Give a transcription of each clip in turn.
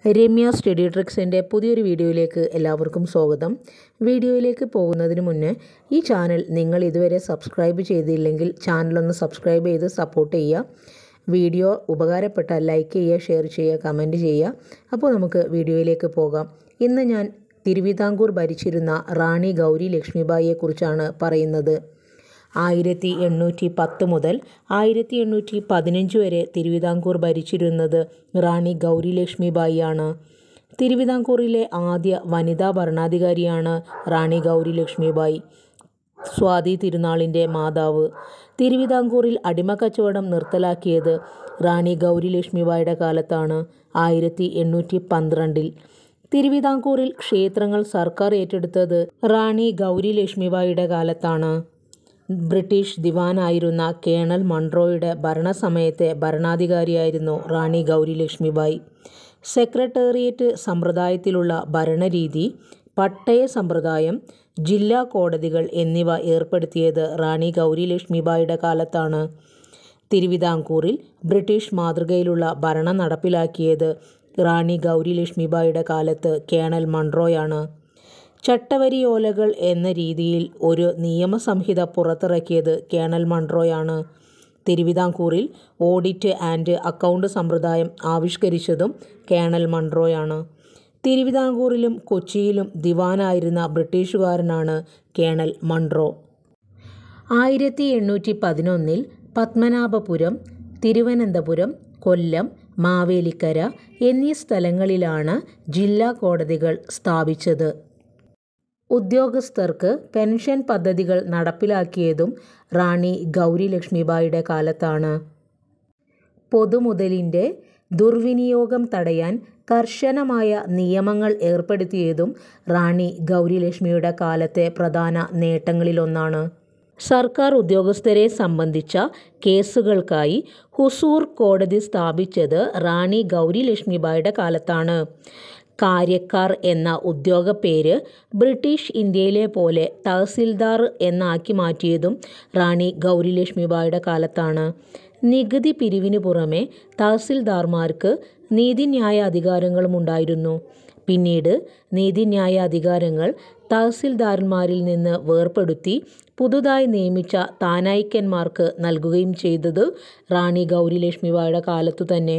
Ramya study ട്രിക്സിൻ്റെ പുതിയൊരു വീഡിയോയിലേക്ക് എല്ലാവർക്കും സ്വാഗതം വീഡിയോയിലേക്ക് പോകുന്നതിന് മുന്നേ ഈ ചാനൽ നിങ്ങൾ ഇതുവരെ സബ്സ്ക്രൈബ് ചെയ്തില്ലെങ്കിൽ ചാനലൊന്ന് സബ്സ്ക്രൈബ് ചെയ്ത് സപ്പോർട്ട് ചെയ്യുക വീഡിയോ ഉപകാരപ്പെട്ടാൽ ലൈക്ക് ചെയ്യുക ഷെയർ ചെയ്യുക കമൻറ്റ് ചെയ്യുക അപ്പോൾ നമുക്ക് വീഡിയോയിലേക്ക് പോകാം ഇന്ന് ഞാൻ തിരുവിതാംകൂർ ഭരിച്ചിരുന്ന റാണി ഗൗരി ലക്ഷ്മിബായിയെക്കുറിച്ചാണ് പറയുന്നത് ആയിരത്തി എണ്ണൂറ്റി പത്ത് മുതൽ ആയിരത്തി എണ്ണൂറ്റി പതിനഞ്ച് വരെ തിരുവിതാംകൂർ ഭരിച്ചിരുന്നത് റാണി ഗൗരി ലക്ഷ്മിബായിയാണ് തിരുവിതാംകൂറിലെ ആദ്യ വനിതാ ഭരണാധികാരിയാണ് റാണി ഗൗരി ലക്ഷ്മിബായി സ്വാതി തിരുനാളിൻ്റെ മാതാവ് തിരുവിതാംകൂറിൽ അടിമക്കച്ചവടം നിർത്തലാക്കിയത് റാണി ഗൗരി ലക്ഷ്മിബായിയുടെ കാലത്താണ് ആയിരത്തി എണ്ണൂറ്റി പന്ത്രണ്ടിൽ തിരുവിതാംകൂറിൽ ക്ഷേത്രങ്ങൾ സർക്കാർ ഏറ്റെടുത്തത് റാണി ഗൗരി ലക്ഷ്മിബായിയുടെ കാലത്താണ് ബ്രിട്ടീഷ് ദിവാനായിരുന്ന കേണൽ മൺട്രോയുടെ ഭരണസമയത്തെ ഭരണാധികാരിയായിരുന്നു റാണി ഗൗരി ലക്ഷ്മിബായി സെക്രട്ടേറിയറ്റ് സമ്പ്രദായത്തിലുള്ള ഭരണരീതി പട്ടയ സമ്പ്രദായം ജില്ലാ കോടതികൾ എന്നിവ ഏർപ്പെടുത്തിയത് റാണി ഗൗരി ലക്ഷ്മിബായിയുടെ കാലത്താണ് തിരുവിതാംകൂറിൽ ബ്രിട്ടീഷ് മാതൃകയിലുള്ള ഭരണം നടപ്പിലാക്കിയത് റാണി ഗൗരി ലക്ഷ്മിബായിയുടെ കാലത്ത് കേണൽ മൺട്രോയാണ് ചട്ടവരിയോലകൾ എന്ന രീതിയിൽ ഒരു നിയമസംഹിത പുറത്തിറക്കിയത് കേണൽ മൺട്രോയാണ് തിരുവിതാംകൂറിൽ ഓഡിറ്റ് ആൻഡ് അക്കൗണ്ട് സമ്പ്രദായം ആവിഷ്കരിച്ചതും കേണൽ മൺട്രോയാണ് തിരുവിതാംകൂറിലും കൊച്ചിയിലും ദിവാനായിരുന്ന ബ്രിട്ടീഷുകാരനാണ് കേണൽ മൺട്രോ ആയിരത്തി എണ്ണൂറ്റി പതിനൊന്നിൽ പത്മനാഭപുരം തിരുവനന്തപുരം കൊല്ലം മാവേലിക്കര എന്നീ സ്ഥലങ്ങളിലാണ് ജില്ലാ കോടതികൾ സ്ഥാപിച്ചത് ഉദ്യോഗസ്ഥർക്ക് പെൻഷൻ പദ്ധതികൾ നടപ്പിലാക്കിയതും റാണി ഗൗരി ലക്ഷ്മിബായിയുടെ കാലത്താണ് പൊതുമുതലിൻ്റെ ദുർവിനിയോഗം തടയാൻ കർശനമായ നിയമങ്ങൾ ഏർപ്പെടുത്തിയതും റാണി ഗൗരി ലക്ഷ്മിയുടെ കാലത്തെ പ്രധാന നേട്ടങ്ങളിലൊന്നാണ് സർക്കാർ ഉദ്യോഗസ്ഥരെ സംബന്ധിച്ച കേസുകൾക്കായി ഹുസൂർ കോടതി സ്ഥാപിച്ചത് റാണി ഗൗരി ലക്ഷ്മിബായിയുടെ കാലത്താണ് കാര്യക്കാർ എന്ന ഉദ്യോഗപ്പേര് ബ്രിട്ടീഷ് ഇന്ത്യയിലെ പോലെ തഹസിൽദാർ എന്നാക്കി മാറ്റിയതും റാണി ഗൗരി ലക്ഷ്മിബായിയുടെ കാലത്താണ് നികുതി പിരിവിന് പുറമെ തഹസിൽദാർമാർക്ക് നീതിന്യായ അധികാരങ്ങളും ഉണ്ടായിരുന്നു പിന്നീട് നീതിന്യായ അധികാരങ്ങൾ തഹസിൽദാർമാരിൽ നിന്ന് വേർപ്പെടുത്തി പുതുതായി നിയമിച്ച താനായിക്കന്മാർക്ക് നൽകുകയും ചെയ്തത് റാണി ഗൗരി ലക്ഷ്മിബായിയുടെ കാലത്തു തന്നെ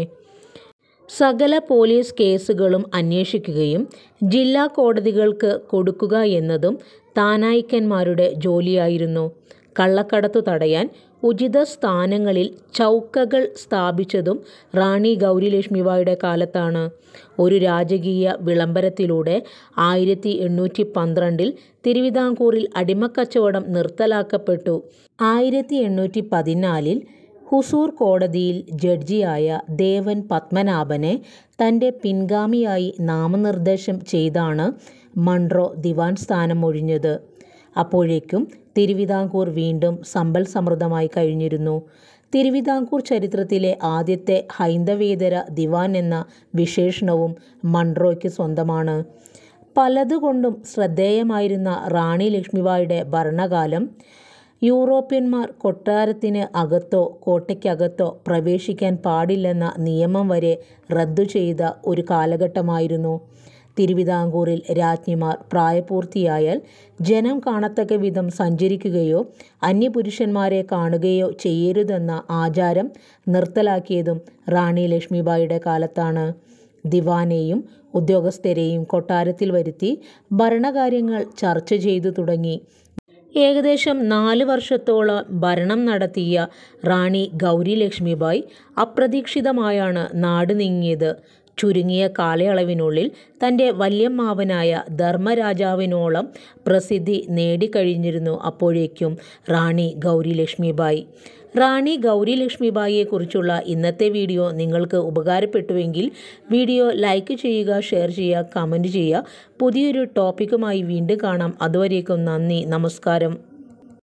സകല പോലീസ് കേസുകളും അന്വേഷിക്കുകയും ജില്ലാ കോടതികൾക്ക് കൊടുക്കുക എന്നതും താനായിക്കന്മാരുടെ ജോലിയായിരുന്നു കള്ളക്കടത്തു തടയാൻ ഉചിത സ്ഥാനങ്ങളിൽ ചൗക്കകൾ സ്ഥാപിച്ചതും റാണി ഗൗരി ലക്ഷ്മിബായിയുടെ കാലത്താണ് ഒരു രാജകീയ വിളംബരത്തിലൂടെ ആയിരത്തി എണ്ണൂറ്റി പന്ത്രണ്ടിൽ തിരുവിതാംകൂറിൽ അടിമക്കച്ചവടം നിർത്തലാക്കപ്പെട്ടു ആയിരത്തി എണ്ണൂറ്റി പതിനാലിൽ ഹുസൂർ കോടതിയിൽ ജഡ്ജിയായ ദേവൻ പത്മനാഭനെ തൻ്റെ പിൻഗാമിയായി നാമനിർദ്ദേശം ചെയ്താണ് മൺട്രോ ദിവാൻ സ്ഥാനം ഒഴിഞ്ഞത് അപ്പോഴേക്കും തിരുവിതാംകൂർ വീണ്ടും സമ്പൽ സമൃദ്ധമായി കഴിഞ്ഞിരുന്നു തിരുവിതാംകൂർ ചരിത്രത്തിലെ ആദ്യത്തെ ഹൈന്ദവേതര ദിവാൻ എന്ന വിശേഷണവും മൺട്രോയ്ക്ക് സ്വന്തമാണ് പലതുകൊണ്ടും ശ്രദ്ധേയമായിരുന്ന റാണി ലക്ഷ്മിബായിയുടെ ഭരണകാലം യൂറോപ്യന്മാർ കൊട്ടാരത്തിന് അകത്തോ കോട്ടയ്ക്കകത്തോ പ്രവേശിക്കാൻ പാടില്ലെന്ന നിയമം വരെ റദ്ദു ചെയ്ത ഒരു കാലഘട്ടമായിരുന്നു തിരുവിതാംകൂറിൽ രാജ്ഞിമാർ പ്രായപൂർത്തിയായാൽ ജനം കാണത്തക്ക വിധം സഞ്ചരിക്കുകയോ അന്യപുരുഷന്മാരെ കാണുകയോ ചെയ്യരുതെന്ന ആചാരം നിർത്തലാക്കിയതും റാണി ലക്ഷ്മിബായിയുടെ കാലത്താണ് ദിവാനെയും ഉദ്യോഗസ്ഥരെയും കൊട്ടാരത്തിൽ വരുത്തി ഭരണകാര്യങ്ങൾ ചർച്ച ചെയ്തു തുടങ്ങി ഏകദേശം നാല് വർഷത്തോളം ഭരണം നടത്തിയ റാണി ഗൗരി ലക്ഷ്മിബായി അപ്രതീക്ഷിതമായാണ് നാട് നീങ്ങിയത് ചുരുങ്ങിയ കാലയളവിനുള്ളിൽ തൻ്റെ വല്യമ്മാവനായ ധർമ്മരാജാവിനോളം പ്രസിദ്ധി നേടിക്കഴിഞ്ഞിരുന്നു അപ്പോഴേക്കും റാണി ഗൗരി ലക്ഷ്മിബായി റാണി ഗൗരി ലക്ഷ്മിബായിയെക്കുറിച്ചുള്ള ഇന്നത്തെ വീഡിയോ നിങ്ങൾക്ക് ഉപകാരപ്പെട്ടുവെങ്കിൽ വീഡിയോ ലൈക്ക് ചെയ്യുക ഷെയർ ചെയ്യുക കമൻറ്റ് ചെയ്യുക പുതിയൊരു ടോപ്പിക്കുമായി വീണ്ടും കാണാം അതുവരേക്കും നന്ദി നമസ്കാരം